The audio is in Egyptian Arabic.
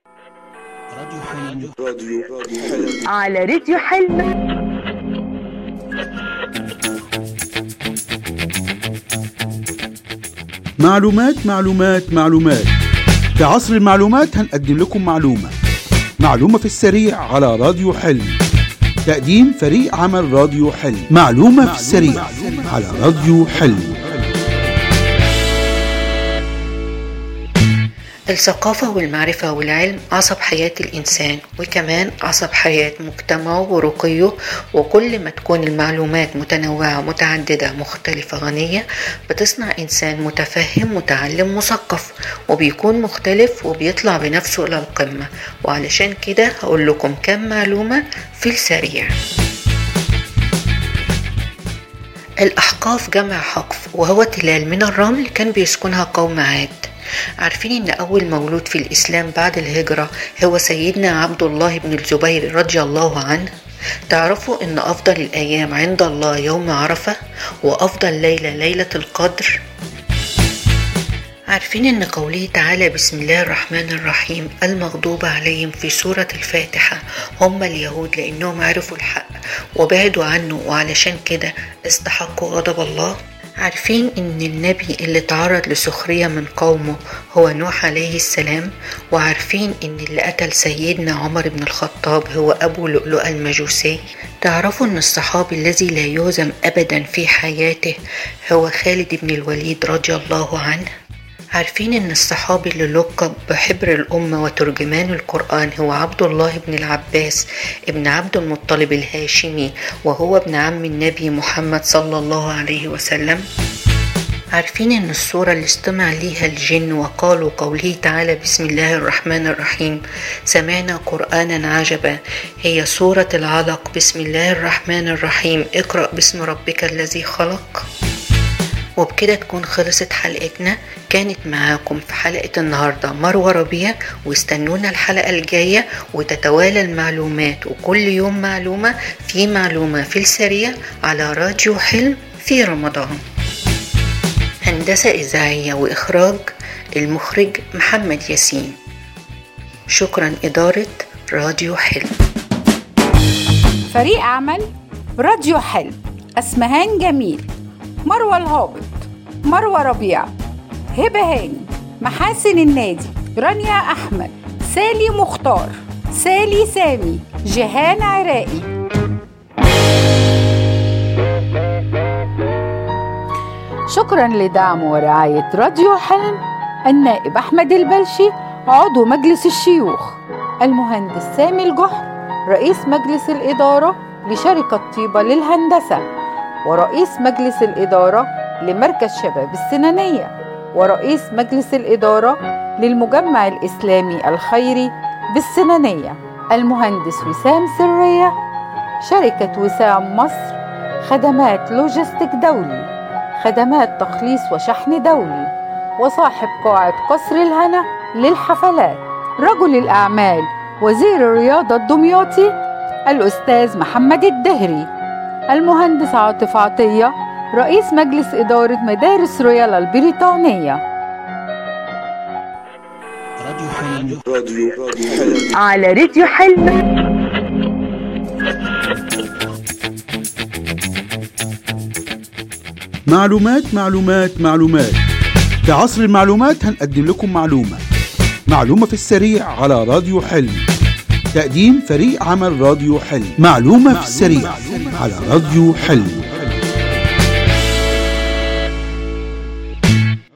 راديو حلم راديو حلم على راديو حلم معلومات معلومات معلومات في عصر المعلومات هنقدم لكم معلومة معلومة في السريع على راديو حلم تقديم فريق عمل راديو حلم معلومة في السريع على راديو حلم الثقافة والمعرفة والعلم عصب حياة الإنسان وكمان عصب حياة مجتمعه ورقيه وكل ما تكون المعلومات متنوعة متعددة مختلفة غنية بتصنع إنسان متفهم متعلم مثقف وبيكون مختلف وبيطلع بنفسه إلى القمة وعلشان كده هقول لكم كم معلومة في السريع الأحقاف جمع حقف وهو تلال من الرمل كان بيسكنها قوم عاد عارفين ان اول مولود في الاسلام بعد الهجرة هو سيدنا عبد الله بن الزبير رضي الله عنه تعرفوا ان افضل الايام عند الله يوم عرفة وافضل ليلة ليلة القدر عارفين ان قوله تعالى بسم الله الرحمن الرحيم المغضوب عليهم في سورة الفاتحة هم اليهود لانهم عرفوا الحق وبعدوا عنه وعلشان كده استحقوا غضب الله عارفين ان النبي اللي تعرض لسخرية من قومه هو نوح عليه السلام وعارفين ان اللي قتل سيدنا عمر بن الخطاب هو ابو لؤلؤة المجوسي تعرفوا ان الصحابي الذي لا يهزم ابدا في حياته هو خالد بن الوليد رضي الله عنه عارفين ان الصحابي اللي لقب بحبر الأمة وترجمان القرآن هو عبد الله بن العباس ابن عبد المطلب الهاشمي وهو ابن عم النبي محمد صلى الله عليه وسلم عارفين ان الصورة اللي استمع ليها الجن وقالوا قوله تعالى بسم الله الرحمن الرحيم سمعنا قرآنا عجبا هي سورة العلق بسم الله الرحمن الرحيم اقرأ باسم ربك الذي خلق وبكده تكون خلصت حلقتنا كانت معاكم في حلقة النهاردة مروة ربيع واستنونا الحلقة الجاية وتتوالى المعلومات وكل يوم معلومة في معلومة في السريع على راديو حلم في رمضان هندسة إذاعية وإخراج المخرج محمد ياسين شكرا إدارة راديو حلم فريق عمل راديو حلم أسمهان جميل مروة الهابط مروة ربيع هبة هاني محاسن النادي رانيا أحمد سالي مختار سالي سامي جيهان عراقي شكرا لدعم ورعاية راديو حلم النائب أحمد البلشي عضو مجلس الشيوخ المهندس سامي الجحر رئيس مجلس الإدارة لشركة طيبة للهندسة ورئيس مجلس الإدارة لمركز شباب السنانية ورئيس مجلس الإدارة للمجمع الإسلامي الخيري بالسنانية المهندس وسام سرية شركة وسام مصر خدمات لوجستيك دولي خدمات تخليص وشحن دولي وصاحب قاعة قصر الهنا للحفلات رجل الأعمال وزير الرياضة الدمياطي الأستاذ محمد الدهري المهندس عاطف عطية رئيس مجلس إدارة مدارس رويالا البريطانية راديو حلم راديو حلم على راديو حلم معلومات معلومات معلومات في عصر المعلومات هنقدم لكم معلومة معلومة في السريع على راديو حلم تقديم فريق عمل راديو حلم معلومة في السريع على راديو حلم